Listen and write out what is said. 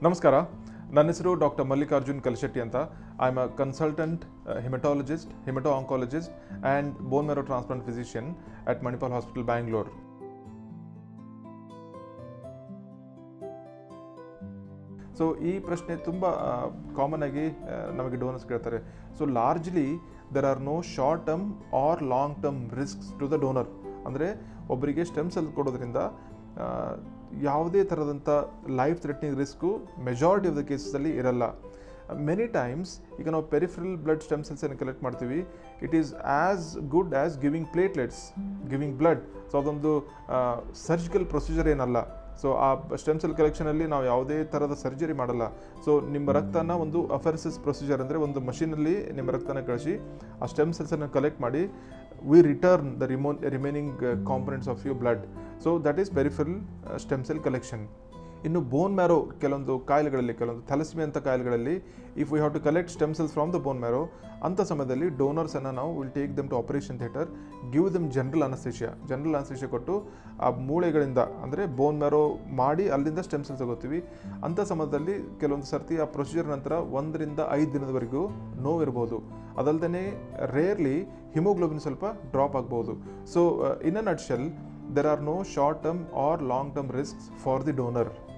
ನಮಸ್ಕಾರ ನನ್ನ ಹೆಸರು ಡಾಕ್ಟರ್ ಮಲ್ಲಿಕಾರ್ಜುನ್ ಕಲ್ಶೆಟ್ಟಿ ಅಂತ I am a consultant hematologist hemato oncologist and bone marrow transplant physician at Manipal hospital Bangalore so ಈ ಪ್ರಶ್ನೆ ತುಂಬ ಕಾಮನ್ ಆಗಿ ಆ, ನಮಗೆ ಡೋನರ್ಸ್ ಕೇಳ್ತಾರೆ so largely there are no short term or long term risks to the donor ಅಂದರೆ ಒಬ್ಬರಿಗೆ stem cell ಕೊಡೋದ್ರಿಂದ ಆ, ಯಾವುದೇ ಥರದಂಥ life threatening risk majority of the ಕೇಸಸಲ್ಲಿ ಇರಲ್ಲ ಮೆನಿ ಟೈಮ್ಸ್ ಈಗ ನಾವು ಪೆರಿಫರಲ್ ಬ್ಲಡ್ ಸ್ಟೆಮ್ ಸೆಲ್ಸನ್ನು ಕಲೆಕ್ಟ್ ಮಾಡ್ತೀವಿ it is as good as giving platelets giving blood so ಅದೊಂದು ಸರ್ಜಿಕಲ್ ಪ್ರೊಸೀಜರ್ ಏನಲ್ಲ ಸೊ ಆ ಸ್ಟೆಮ್ ಸೆಲ್ ಕಲೆಕ್ಷನಲ್ಲಿ ನಾವು ಯಾವುದೇ ಥರದ ಸರ್ಜರಿ ಮಾಡಲ್ಲ ಸೊ ನಿಮ್ಮ ರಕ್ತನ ಒಂದು ಅಫೆರ್ಸಿಸ್ ಪ್ರೊಸೀಜರ್ ಅಂದರೆ ಒಂದು ಮಷೀನಲ್ಲಿ ನಿಮ್ಮ ರಕ್ತನ ಕಳಿಸಿ ಆ ಸ್ಟೆಮ್ ಸೆಲ್ಸನ್ನು ಕಲೆಕ್ಟ್ ಮಾಡಿ ವಿ ರಿಟರ್ನ್ ದ ರಿಮೋ remaining components of you blood so that is peripheral stem cell collection ಇನ್ನು ಬೋನ್ ಮ್ಯಾರೋ ಕೆಲವೊಂದು ಕಾಯಿಲೆಗಳಲ್ಲಿ ಕೆಲವೊಂದು ಥಲಸಿಮಿ ಅಂತ ಕಾಯಿಲೆಗಳಲ್ಲಿ if we have to collect stem cells from the bone marrow ಅಂಥ ಸಮಯದಲ್ಲಿ ಡೋನರ್ಸನ್ನು ನಾವು will take them to operation theatre give them general anaesthesia general anaesthesia ಕೊಟ್ಟು ಆ ಮೂಳೆಗಳಿಂದ ಅಂದರೆ ಬೋನ್ ಮ್ಯಾರೋ ಮಾಡಿ ಅಲ್ಲಿಂದ ಸ್ಟೆಮ್ ಸೆಲ್ಸ್ ತಗೋತೀವಿ ಅಂಥ ಸಮಯದಲ್ಲಿ ಕೆಲವೊಂದು ಸರ್ತಿ ಆ ಪ್ರೊಸೀಜರ್ ನಂತರ ಒಂದರಿಂದ ಐದು ದಿನದವರೆಗೂ ನೋವು ಇರ್ಬೋದು ಅದಲ್ಲದೆ ರೇರ್ಲಿ ಹಿಮೋಗ್ಲೋಬಿನ್ ಸ್ವಲ್ಪ ಡ್ರಾಪ್ ಆಗ್ಬೋದು so in a nutshell there are no short term or long term risks for the donor